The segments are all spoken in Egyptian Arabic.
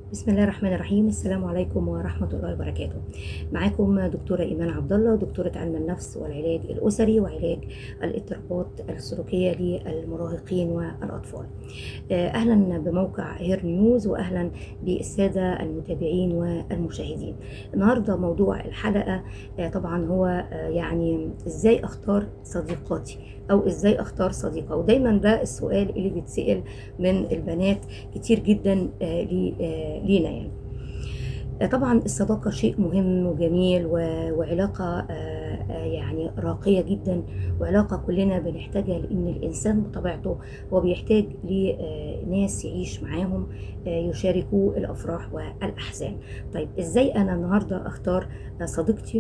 بسم الله الرحمن الرحيم السلام عليكم ورحمة الله وبركاته معاكم دكتورة إيمان عبد الله دكتورة علم النفس والعلاج الأسري وعلاج الاضطرابات السلوكية للمراهقين والأطفال أهلا بموقع هير نيوز وأهلا بالسادة المتابعين والمشاهدين النهاردة موضوع الحلقة طبعا هو يعني إزاي أختار صديقاتي او ازاي اختار صديقه ودايما ده السؤال اللي بيتسال من البنات كتير جدا لينا يعني طبعا الصداقة شيء مهم وجميل وعلاقة يعني راقية جدا وعلاقة كلنا بنحتاجها لأن الإنسان بطبيعته هو بيحتاج لناس يعيش معاهم يشاركوه الأفراح والأحزان طيب إزاي أنا النهاردة أختار صديقتي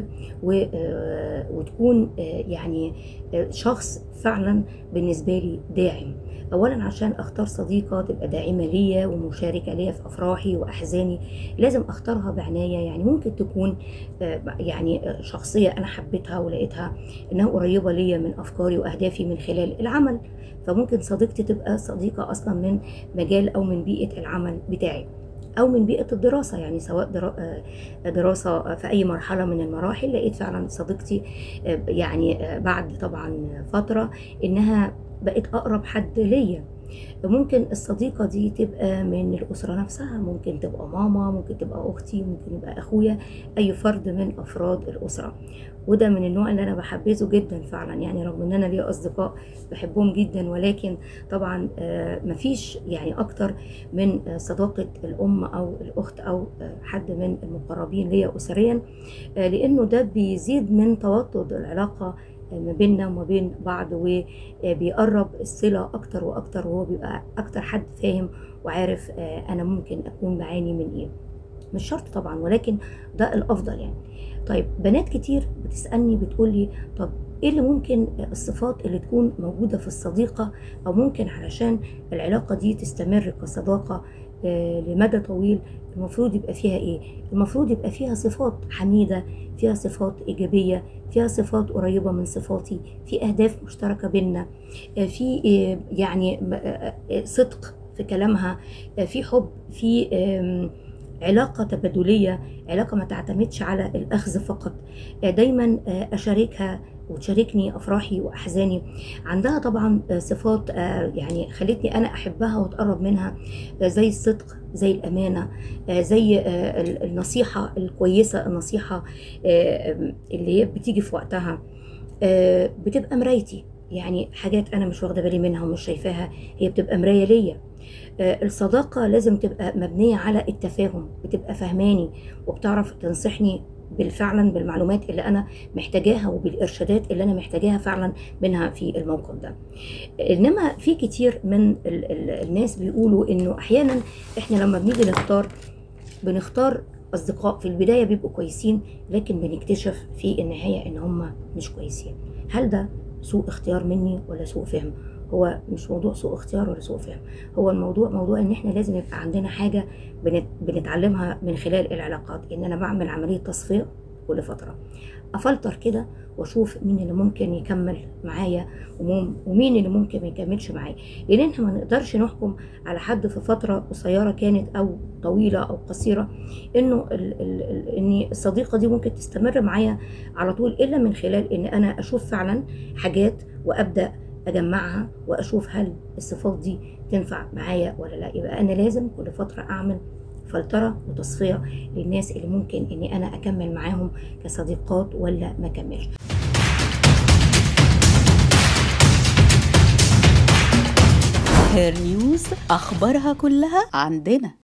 وتكون يعني شخص فعلا بالنسبة لي داعم اولا عشان اختار صديقه تبقى داعمه ليا ومشاركه ليا في افراحي واحزاني لازم اختارها بعنايه يعني ممكن تكون يعني شخصيه انا حبيتها ولقيتها انها قريبه ليا من افكاري واهدافي من خلال العمل فممكن صديقتي تبقى صديقه اصلا من مجال او من بيئه العمل بتاعي او من بيئه الدراسه يعني سواء دراسه في اي مرحله من المراحل لقيت فعلا صديقتي يعني بعد طبعا فتره انها بقت اقرب حد ليا ممكن الصديقه دي تبقى من الاسره نفسها ممكن تبقى ماما ممكن تبقى اختي ممكن يبقى اخويا اي فرد من افراد الاسره وده من النوع اللي انا بحبذه جدا فعلا يعني رغم ان انا ليا اصدقاء بحبهم جدا ولكن طبعا مفيش يعني اكتر من صداقه الام او الاخت او حد من المقربين ليا اسريا لانه ده بيزيد من توطد العلاقه ما بيننا وما بين بعض وبيقرب الصلة أكتر وأكتر وهو بيبقى أكتر حد فاهم وعارف أنا ممكن أكون بعاني من إيه مش شرط طبعا ولكن ده الأفضل يعني طيب بنات كتير بتسألني بتقولي طب ايه اللي ممكن الصفات اللي تكون موجودة في الصديقة او ممكن علشان العلاقة دي تستمر كصداقة لمدى طويل المفروض يبقى فيها ايه المفروض يبقى فيها صفات حميدة فيها صفات ايجابية فيها صفات قريبة من صفاتي في اهداف مشتركة بينا في يعني صدق في كلامها في حب في علاقة تبادلية علاقة ما تعتمدش على الأخذ فقط دايما أشاركها وتشاركني افراحي واحزاني عندها طبعا صفات يعني خلتني انا احبها واتقرب منها زي الصدق زي الامانه زي النصيحه الكويسه النصيحه اللي هي بتيجي في وقتها بتبقى مرايتي يعني حاجات انا مش واخده بالي منها ومش شايفاها هي بتبقى مرايه ليا الصداقه لازم تبقى مبنيه على التفاهم بتبقى فهماني وبتعرف تنصحني بالفعلا بالمعلومات اللي انا محتاجاها وبالارشادات اللي انا محتاجاها فعلا منها في الموقف ده انما في كتير من ال ال الناس بيقولوا انه احيانا احنا لما بنيجي نختار بنختار اصدقاء في البدايه بيبقوا كويسين لكن بنكتشف في النهايه ان هم مش كويسين هل ده سوء اختيار مني ولا سوء فهم هو مش موضوع سوء اختيار ولا سوء فهم هو الموضوع موضوع ان احنا لازم يبقى عندنا حاجه بنتعلمها من خلال العلاقات ان انا بعمل عمليه تصفيه كل فتره افلتر كده واشوف مين اللي ممكن يكمل معايا ومين اللي ممكن ما يكملش معايا لان احنا ما نقدرش نحكم على حد في فتره قصيره كانت او طويله او قصيره انه ال ال ال ان الصديقه دي ممكن تستمر معايا على طول الا من خلال ان انا اشوف فعلا حاجات وابدا اجمعها واشوف هل الصفات دي تنفع معايا ولا لا يبقى انا لازم كل فتره اعمل فلترة وتصفية للناس اللي ممكن اني انا اكمل معاهم كصديقات ولا ما اكملش هير نيوز اخبارها كلها عندنا